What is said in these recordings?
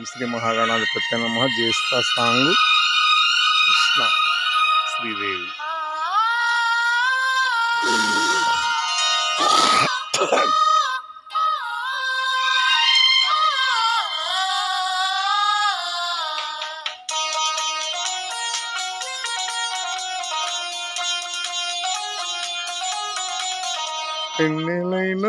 శ్రీ మహాగణాధిపతి నమ జ్యేష్ఠ సాంగ్ కృష్ణ శ్రీదేవి పెన్నెలైనా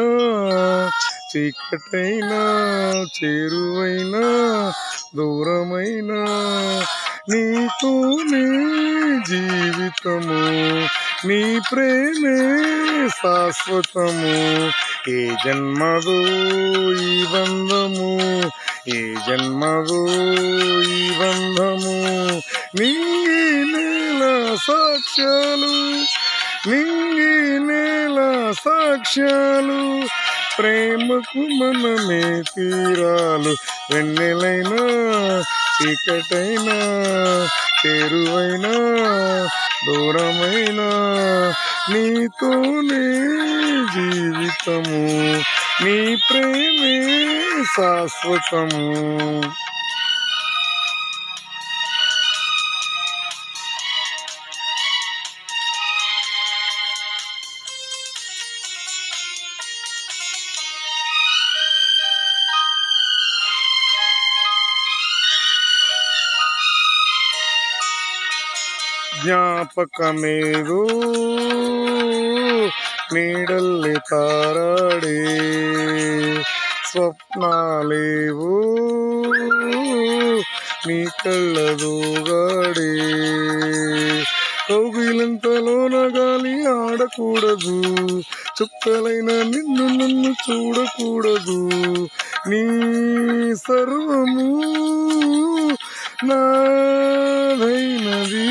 చీకటైనా చేరువైనా దూరమైనా నీతోనే జీవితము నీ ప్రేమే శాశ్వతము ఏ జన్మదో ఈ బంధము ఏ జన్మదో ఈ బంధము నీ నేల సాక్ష్యాలు నింగి నేల సాక్ష్యాలు ప్రేమకు మనమే తీరాలు వెన్నెలైనా చీకటైనా చేరువైనా దూరమైనా నీతోనే జీవితము నీ ప్రేమే శాశ్వతము ಜ್ಞಾಪಕಮೇದು ನೀಡಲ್ಲಿ ತಾರಾಡೆ ಸ್ವಪ್ನಾಲೇವು నీ కళ్ళదోగాడే కౌగిలంతలోన గాలి ఆడకూడదు చుక్కలైన నిన్ను నన్ను చూడకూడదు నీ సర్వము నాదైనది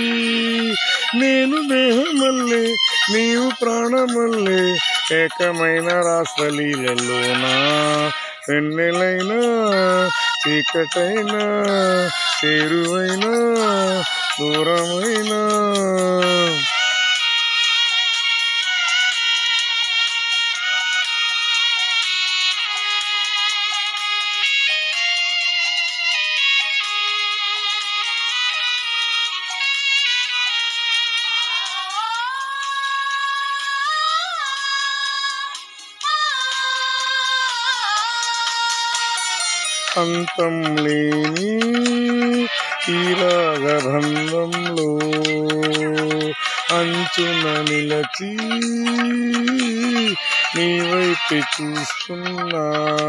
నేను దేహమల్లే నీవు ప్రాణమల్లే ఏకమైన రాసలీలలోనా వెన్నెలైనా చీకటైనా చేరువైనా దూరమైనా అంతం లేని ఈ రాగబంధంలో అంచున నిలచి నీ వైపు చూస్తున్నా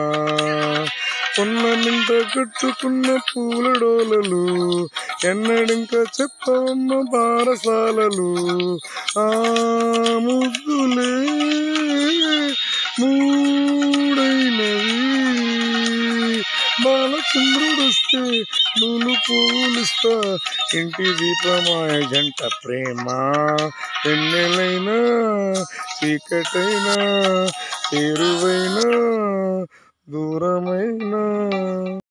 ఉన్న నింట కట్టుకున్న పూల డోలలు ఎన్నడింక చెప్పవమ్మ బారసాలలు ఆ ముద్దులే మూడైనవి బాలచంద్రుడొస్తే నూలు పూలిస్తా ఇంటి దీపమాయ జంట ప్రేమ వెన్నెలైనా చీకటైనా చేరువైనా దూరమైనా